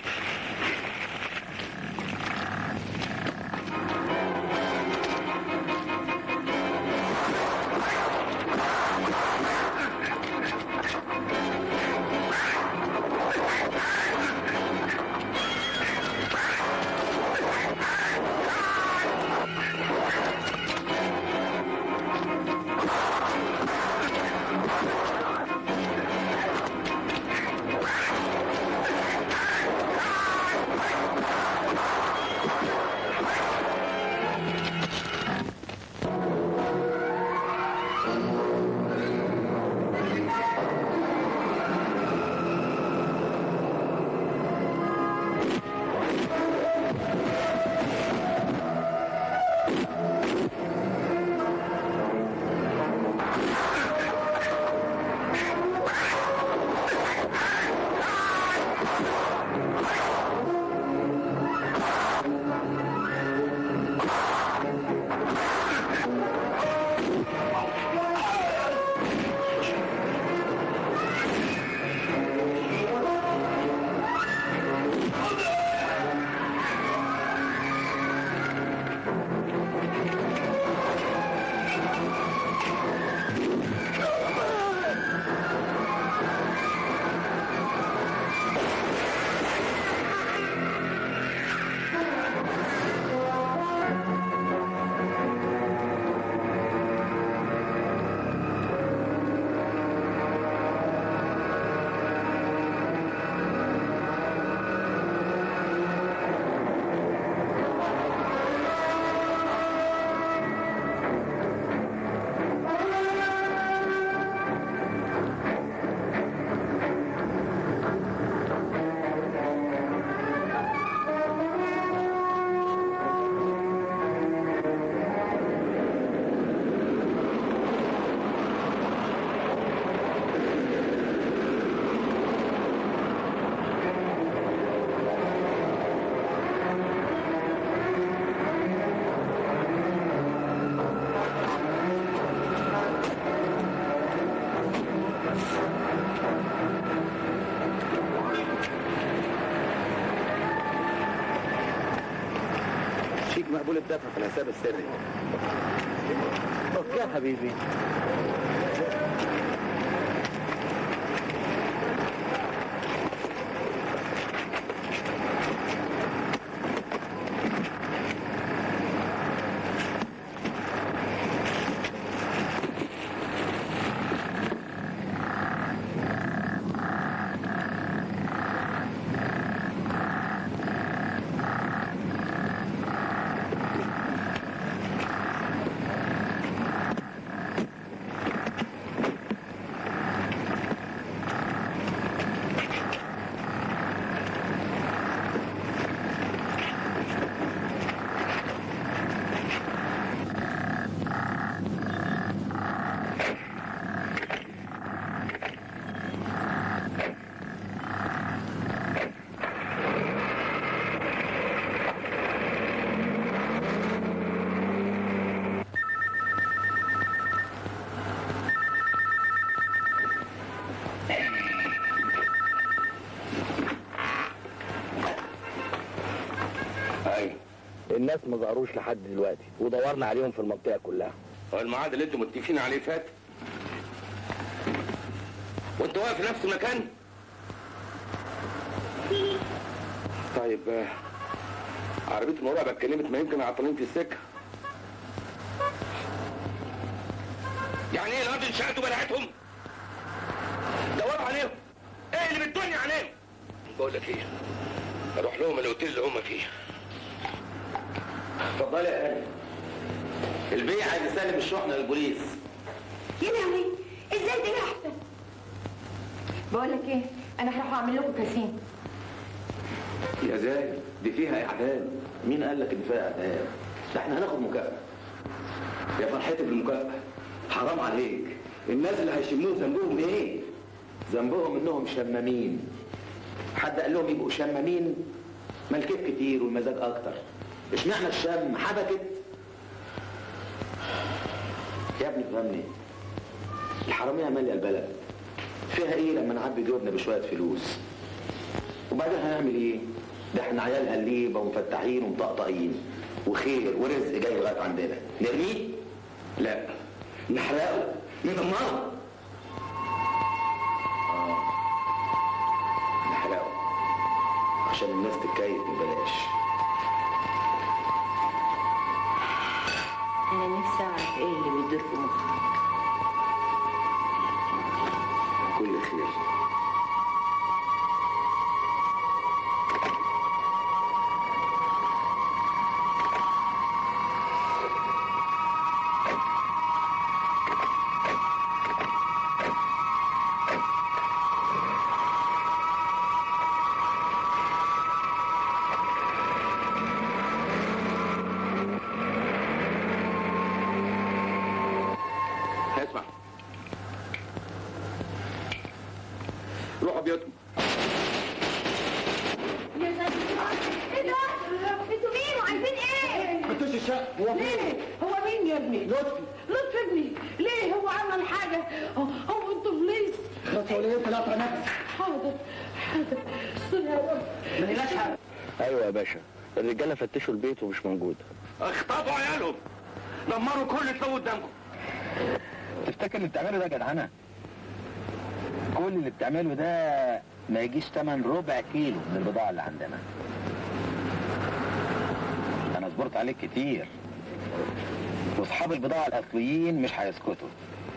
شيك مقبول الدفع في الحساب السري اوكي يا حبيبي الناس ما ظهروش لحد دلوقتي ودورنا عليهم في المنطقه كلها هو الميعاد اللي انتم متفقين عليه فات وانت واقف في نفس المكان طيب آه، عربية المراقبة اتكلمت ما يمكن عطلين في السكة يعني ايه الارض انشأت وبلعتهم؟ دوروا عليهم ايه اللي بالدنيا عليهم؟ بقول لك ايه اروح لهم الاوتيل اللي هم فيه اتفضلي يا هاني البيع عايز يسلم الشحنه للبوليس يا لهوي ازاي ده احسن بقول لك ايه انا هروح اعمل لكم كاسين يا زاهد دي فيها اعدام مين قال لك ان فيها اعدام ده احنا هناخد مكافاه يا فرحتي بالمكافاه حرام عليك الناس اللي هيشموه ذنبهم ايه ذنبهم انهم شمامين حد قال لهم يبقوا شمامين ما الكيف كتير والمزاج اكتر اشمعنى الشم حبكت يا ابني فهمني الحراميه ماليه البلد فيها ايه لما نعبي جيوبنا بشويه فلوس وبعدين هنعمل ايه ده احنا عيال قليبه ومفتحين ومطقطقين وخير ورزق جاي لغايه عندنا نرميه لا نحرقه ندمره آه. نحرقه عشان الناس تتكيف ببلاش انا نفسي اعرف ايه اللي بيدور في مخك كل خير اسمع روحوا بيوتكم يا ايه ده انتوا مين وعايزين ايه فتش الشقه هو ليه هو مين يا ابني لطفي لطفي ابني ليه هو عمل حاجه هو, هو انتوا بليس بس هو ليه انت لا نفس حاضر حاضر استر يا رب ما لناش حق ايوه يا باشا الرجاله فتشوا البيت ومش موجود اخطبوا عيالهم دمروا كل اللي تلاقوه قدامكم تفتكر اللي بتعمله ده جدعنه كل اللي بتعمله ده ما يجيش تمن ربع كيلو من البضاعه اللي عندنا انا صبرت عليك كتير واصحاب البضاعه الاصليين مش هيسكتوا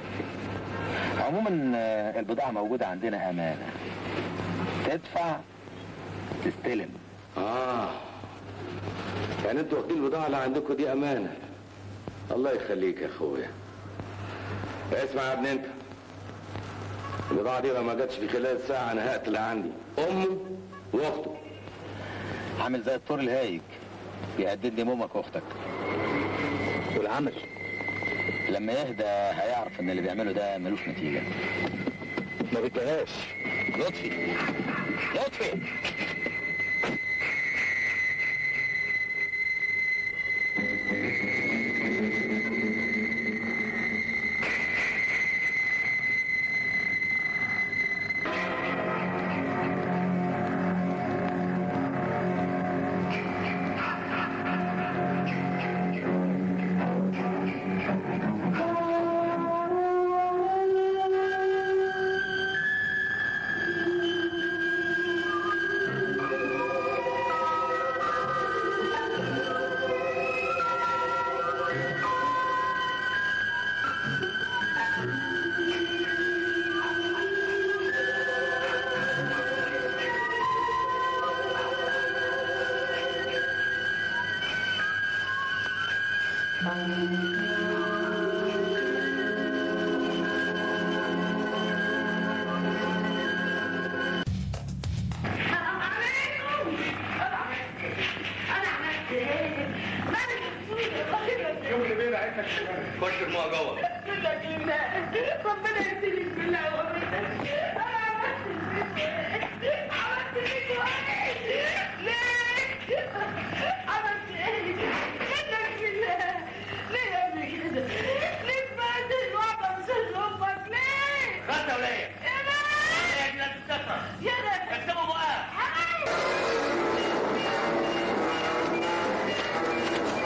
عموما آه، البضاعه موجوده عندنا امانه تدفع تستلم اه يعني انتوا واخدين البضاعه اللي عندكم دي امانه الله يخليك يا اخويا اسمع يا ابن انت البضاعه دي لو ما جاتش في خلال ساعه انا هقتل عندي امه واخته عامل زي الطور الهايج بيهدد لي امك واختك والعمل لما يهدى هيعرف ان اللي بيعمله ده ملوش نتيجه ما بدهاش لطفي لطفي خش الماء جوه ربنا يهديك بالله وامرك عملت فيك واحد ليه عملت ايه منك بالله ليه يا ابني كده ليه تبهدل واحده مثل امك ليه خدها وليه يا بابا يا جلال السفر يا بابا اكتبوا بقى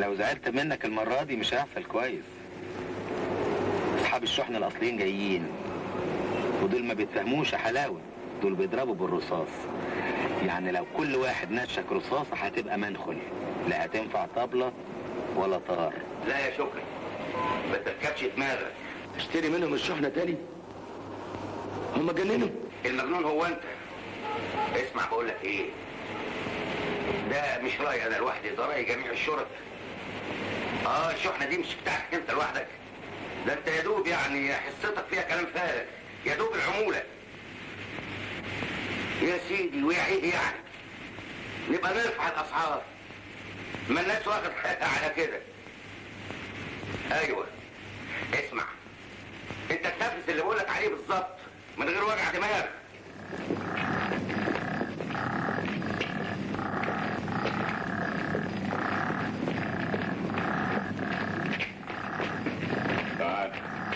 لو زعلت منك المرة دي مش هيحصل كويس اصحاب الشحن الاصليين جايين ودول ما بيتفهموش يا حلاوة دول بيضربوا بالرصاص يعني لو كل واحد نشك رصاصة هتبقى منخل لا هتنفع طبلة ولا طار لا يا شكري ما تركبش دماغك اشتري منهم الشحنة تاني هم جننوا المجنون هو انت اسمع بقول لك ايه ده مش رايي انا لوحدي ده راي جميع الشرطاء اه الشحنه دي مش بتاعتك انت لوحدك ده انت يا دوب يعني حصتك فيها كلام فارغ يا دوب العموله يا سيدي ويا ايه يعني نبقى نرفع الاسعار ما الناس واخد حقها على كده ايوه اسمع انت تنفذ اللي بقولك عليه بالظبط من غير وجع دماغ تعال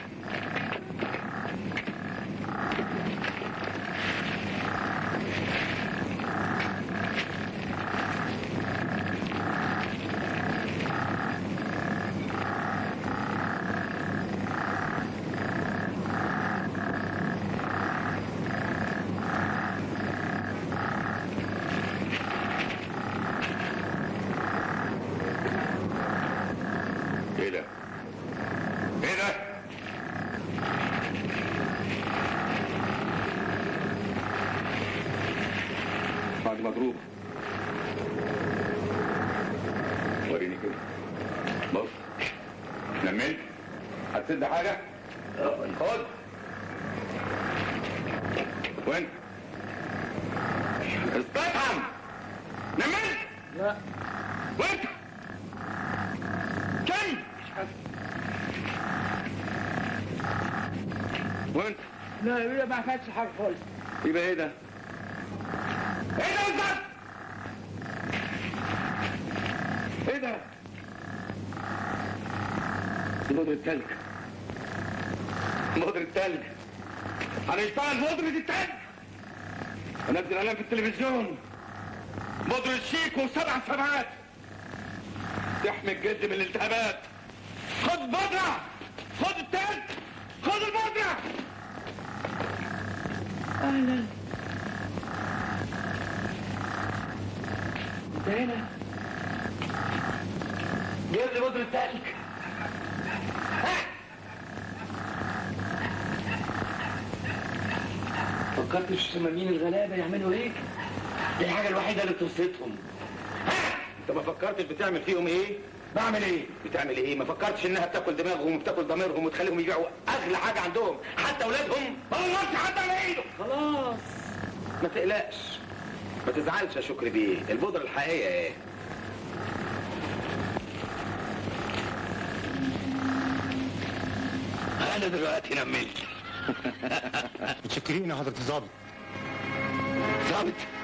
ايه ده؟ ايه ده؟ بعد مضروب وريني كده بص نملت هتسد حاجة؟ خد وين؟ استطعم نملت؟ لا وانت؟ كم؟ وانت؟ لا لا ما خدش حاجه خالص يبقى ايه ده؟ ايه ده بالظبط؟ ايه ده؟ دي بودرة تلج بودرة تلج هنشتغل بودرة التلج انزل اعلان في التلفزيون بودرة شيك وسبع سبعات تحمي الجلد من الالتهابات خد بودرة خد التلج خد البودرة اهلا انت هنا جيب لي بودرة تلج فكرتش في مين الغلابه يعملوا ايه؟ دي الحاجه الوحيده اللي تبسطهم انت ما فكرتش بتعمل فيهم ايه؟ بعمل ايه؟ بتعمل ايه؟ ما فكرتش انها بتاكل دماغهم وبتاكل ضميرهم وتخليهم يبيعوا اغلى حاجه عندهم حتى اولادهم ما غلطش حد على ايده خلاص ما تقلقش ما تزعلش يا شكري بيه البودرة الحقيقية ايه؟ انا دلوقتي نملت متشكرين يا حضرة الظابط ظابط